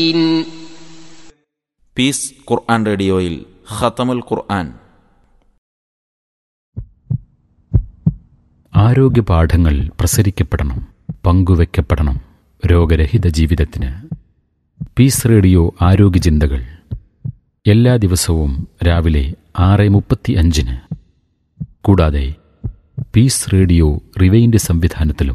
piece ഖുർആൻ റേഡിയോയിൽ ഖത്തമുൽ ഖുർആൻ ആരോഗ്യ പാഠങ്ങൾ പ്രസരിക്കപ്പെടണം പങ്കുവെക്കപ്പെടണം രോഗരഹിത ജീവിതത്തിന് പീസ് റേഡിയോ ആരോഗ്യ ചിന്തകൾ എല്ലാ ദിവസവും രാവിലെ ആറ് മുപ്പത്തി അഞ്ചിന് കൂടാതെ പീസ് റേഡിയോ റിവൈൻഡ് സംവിധാനത്തിലും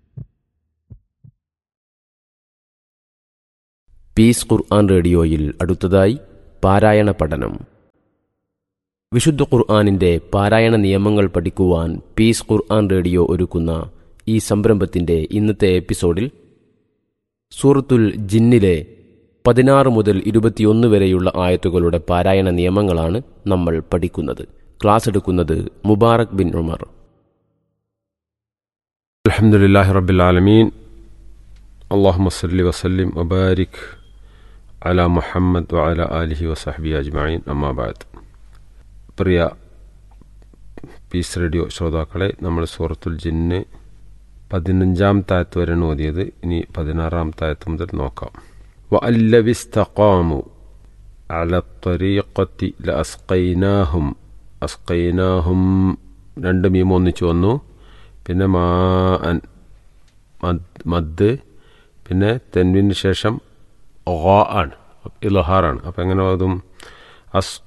പീസ് ഖുർആൻ റേഡിയോയിൽ അടുത്തതായി പാരായണ പഠനം വിശുദ്ധ ഖുർആാനിൻ്റെ പാരായണ നിയമങ്ങൾ പഠിക്കുവാൻ പീസ് ഖുർആൻ റേഡിയോ ഒരുക്കുന്ന ഈ സംരംഭത്തിൻ്റെ ഇന്നത്തെ എപ്പിസോഡിൽ സൂറത്തുൽ ജിന്നിലെ പതിനാറ് മുതൽ ഇരുപത്തിയൊന്ന് വരെയുള്ള ആയത്തുകളുടെ പാരായണ നിയമങ്ങളാണ് നമ്മൾ പഠിക്കുന്നത് ക്ലാസ് എടുക്കുന്നത് മുബാറക് ബിൻ ഉമർ الحمد لله رب العالمين اللهم صل وسلم وبارك على محمد وعلى آله وصحبه أجمعين أما بعد പ്രിയ പീസ് റേഡിയോ ശ്രോതാക്കളെ നമ്മൾ സൂറത്തുൽ ജിന്ന് പതിനഞ്ചാം തായത്ത് വരെയാണ് ഓതിയത് ഇനി പതിനാറാം തായത്ത് മുതൽ നോക്കാം വഅല്ലവിസ്തഖാമു على الطريقة لأسقيناهم അസ്കൈനാഹും രണ്ട് മീം ഒന്നിച്ച് വന്നു പിന്നെ മാ അൻ മദ് മദ് പിന്നെ തെൻവിന് ശേഷം ഓ ആണ് ഇലഹാറാണ് അപ്പം എങ്ങനെ അതും അസ്